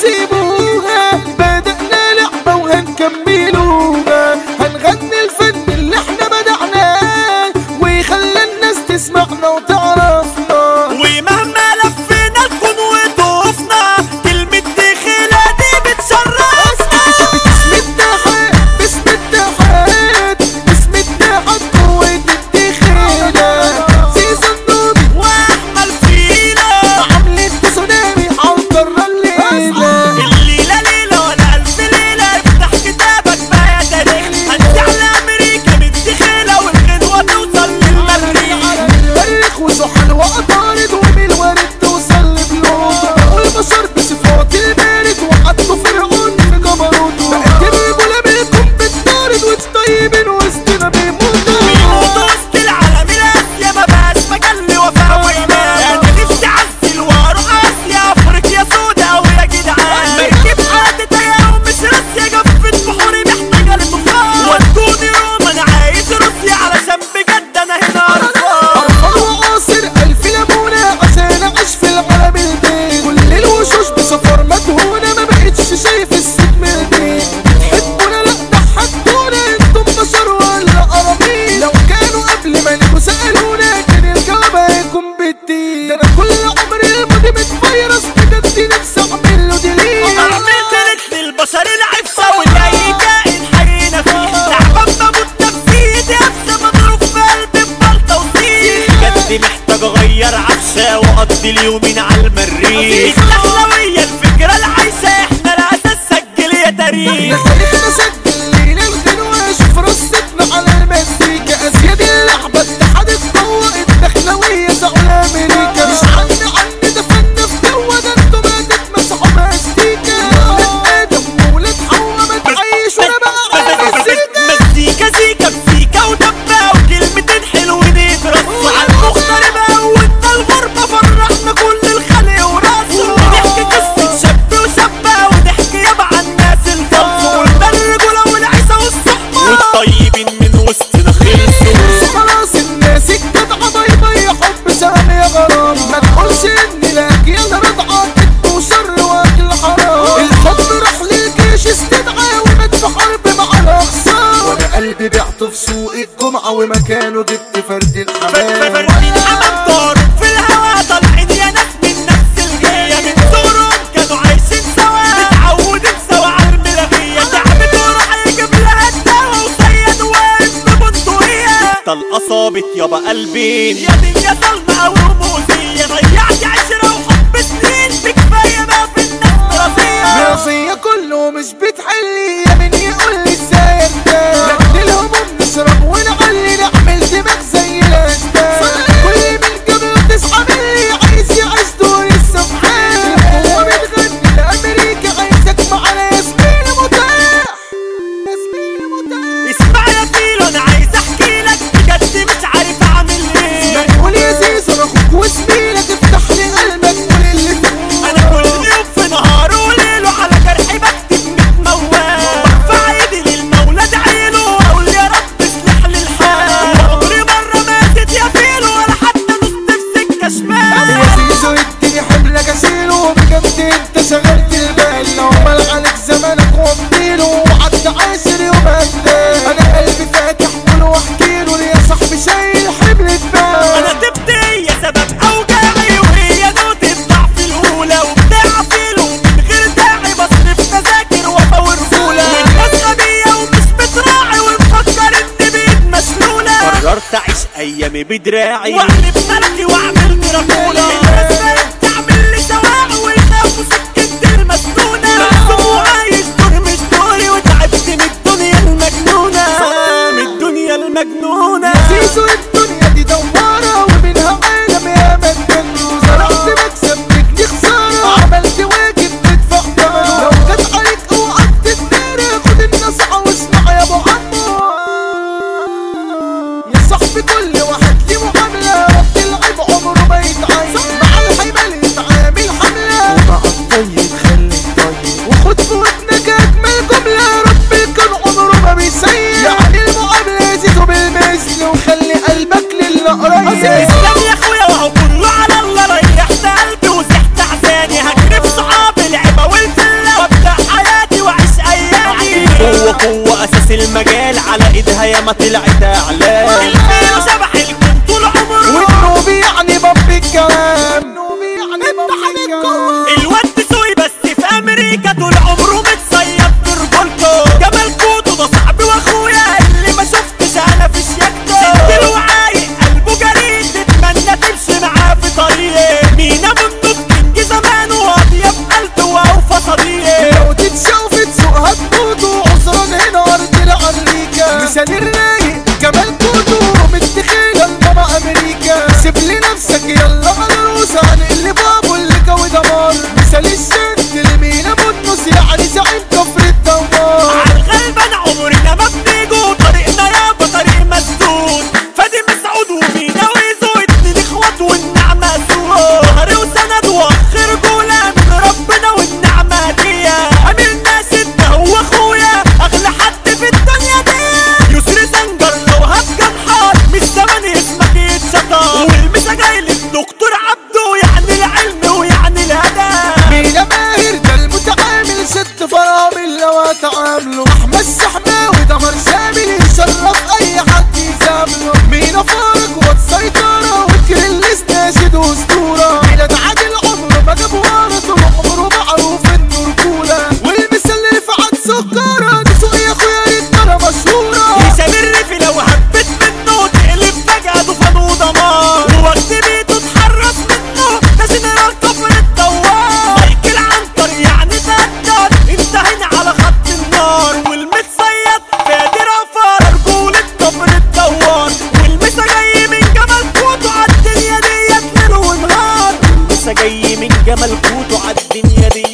سيبوها بدأنا لعبة وهنكملوها هنغني الفن اللي احنا بدعناه ويخلي الناس تسمعنا وتعرفنا ومهما لفينا الكون وطوفنا كلمة دخيلة دي بتشرفنا باسم التحت باسم التحت باسم التحت قوة الدخيلة سيزون نوبي واحمل فينا عاملين تسونامي عالقارة الليلة الليلة ليلة ولا ألف ليلة افتح كتابك بقى يا تاريخ هنسي على أمريكا من دخيلة والغنوة توصل للمريخ المريخ وزحل وعطارد ومن الوارد توصل لبلوط والبشر بصفات البارد وحطوا فرعون في جبروته بقت الرجولة منكم بتطارد وطيبين وسطنا بيموتوا بيموت وسط العالم الآسيا ما بقاش مجال لوفاء وإيمان أنا نفسي أعزل وأروح آسيا أفريقيا سودا ويا جدعان مركب حياتي تايه ومش راسيا جفت بحوري محتاجة لطوفان ودوني روما أنا عايز روسيا علشان بجد أنا هنا قرفان أرفض وقاصر ألف ليمونة عشان أعيش في العالم البيت كل الوشوش بسفر مدهونة ما بقتش شايف الست من البيت بتحبونا لا ضحكتونا انتم بشر ولا قراميط لو كانوا قبل ما نجوا سألونا كان الجواب هيكون بالدين ده أنا كل عمري الماضي متفيرس بجد نفسي أعمل له ديليت أعمل تلت للبشر العفة والأي كائن حينا فيه تعبان بموت نفسيتي أفسى مضروب في قلبي ببلطة وسيخ بجد محتاج أغير عفشة وأقضي اليومين على المريخ الدخلوية الفكرة العايشة إحنا الأساس سجل يا تاريخ تاريخنا سجل لينا الغنوة شوف رصتنا على المزيكا أزياد اللعبة اتحاد القوة الدخلوية زعل أمريكا مش عني عني ده فن في جوه ده انتوا ما تتمسحوا ماستيكا ولاد آدم وولاد حوا ما تعيش ولا بقى على السيكا مزيكا زيكا بسيكا ودبة وكلمتين حلوين يترصوا على المغتربة وانت الغربة فرحنا كل الخلق وراسه ونحكي قصة شاب وشابة ونحكي يابا عن الناس الفلسوا وده الرجولة والعيسى والصحبة والطيبين من وسطنا خلصوا خلاص الناس الجدعة باي باي حب سهل يا غرام ما تقولش اني لاجيال رضعة كذب وشر واكل حرام الحب راح للجيش استدعى ومات في حرب مع الاخصام وانا قلبي بعته في سوق الجمعة ومكانه جبت فرد الحمام فردين حمام طار في الهوا طالعين يا ناس من نفس الجية من صغرهم كانوا عايشين سوا متعودين سوا على الملاغية تعبت وراح يجيب لها الدوا وصيد واقف ببندقية طلقة صابت يابا قلبين يا دنيا ظلمة أو رموزية ضيعت عشرة وحب سنين بكفاية ما في الناس راسية راسية كله مش بتحلي يا من يقول لي ازاي انت نقل الهموم نشرب ونعلي نعمل دماغ زي الاشبال كل من قبل تصحى مني عايز يعيش دور السبحان هو بتغني لامريكا عايزك معانا يا زميلي متاح يا زميلي متاح اسمع يا فيلو أنا عايز أحكي لك بجد مش عارف أعمل إيه قول يا زيزو انا اخوك وزميلك افتح لي قلبك قول اللي فيه انا كل يوم في نهار وليل وعلى جرحي بكتب ميت موال برفع ايدي للمولى ادعيله واقول يا رب اصلح لي الحال عمري مره ماتت يا فيلو ولا حتى نص في سكه شمال يا زيزو اديني حملك اشيله بجد انت شغلت البال لو مال عليك زمانك وامديله وقعدت عاشر يوم هداه انا قلبي فاتح قول واحكيله يا صاحبي شايل حمل انا البال تبت هي سبب اوجاعي وهي نوتة الضعف الاولى وبتاع فيلو من غير داعي بصرف تذاكر وفا ورجوله والناس غبيه ومش بتراعي ومفكر اني بايد مسلوله قررت اعيش ايامي بدراعي واقلب ملكي واعمل دراكولا الناس بقت تعمل لي سواع ويخافوا سكتي المسنونه مقسوم وعايش دور مش دوري وتعبت من الدنيا المجنونه من الدنيا المجنونه زيزو الدنيا دي دوارة ومنها عالم يا مجنون زرعت مكسب تجني خسارة عملت واجب تدفع ثمنه لو جت عليك اوعى تتدارى خد النصيحة واسمع يا ابو عمو يا صاحبي كل واحد ليه معاملة وقت العيب عمره ما يتعين مع الحمل يتعامل حملة ومع الطيب خليك طيب وخد في ودنك اجمل جملة ربي كان عمره ما بيسيء يعني المعاملة زيدوا بالمثل وخلي قلبك ناس المجال على ايدها ياما طلعت اعلام الفيلو شبح الكون طول عمره والنوبي يعني باب الكلام النوبي يعني باب الكلام الواد سوي بس في امريكا طول عمره متصيد في رجولته جمال كوتو ده صاحبي واخويا اللي ما شفتش انا في شياكته سندل وعايق قلبه جريء تتمنى تمشي معاه في طريق مينا منطق كينج زمان واطيب قلب واوفى صديق لو تتشوف تسوقها تموتوا عذرا هنا ارض الامريكا مثال الرايق كمال كوتو متخيل بابا امريكا سيب لي نفسك يلا على الروس هنقلب ابو اللي كوي دمار مثال الشد المينا بنص يعني زعيم كفر الدمار عالغلبان عمرنا ما بنيجوا طريقنا يابا طريق مسدود فادي مسعود ومينا ويزو اتنين اخوات والنعمة سوا ظهري وسند واخ رجولة من ربنا والنعمة هدية امير ناسد ده هو اخويا اغلى حد في الدنيا دي يسري زنجر لو هتجن حار مش زمان اسمك يتشطر والمسا جاي للدكتور عبده يعني العلم ويعني الهدى مينا ماهر ده المتعامل ست فرامل لو اتعامله احمد سحماوي ده مرسامل يشرف اي حد يزامله مينا فارق والسيطرة وكريلس ناشد واسطورة مينا ده عادل عمره ما جاب ورا طول عمره معروف انه رجولة والمثال اللي فعل سكرة دي سوق يا اخويا رجالة مشهورة هشام الريفي لو هبت منه تقلب فجأة طوفان ودمار ووقت بيته اتحرس منه ده جنرال كفر الدوار مايكل عنتر يعني تقدر انتهينا على خط النار والمتصيد فادي رفار رجولة كفر الدوار والمسا جاي من جمال كوتو عالدنيا ديت ليل ونهار المسا جاي من جمال كوتو عالدنيا ديت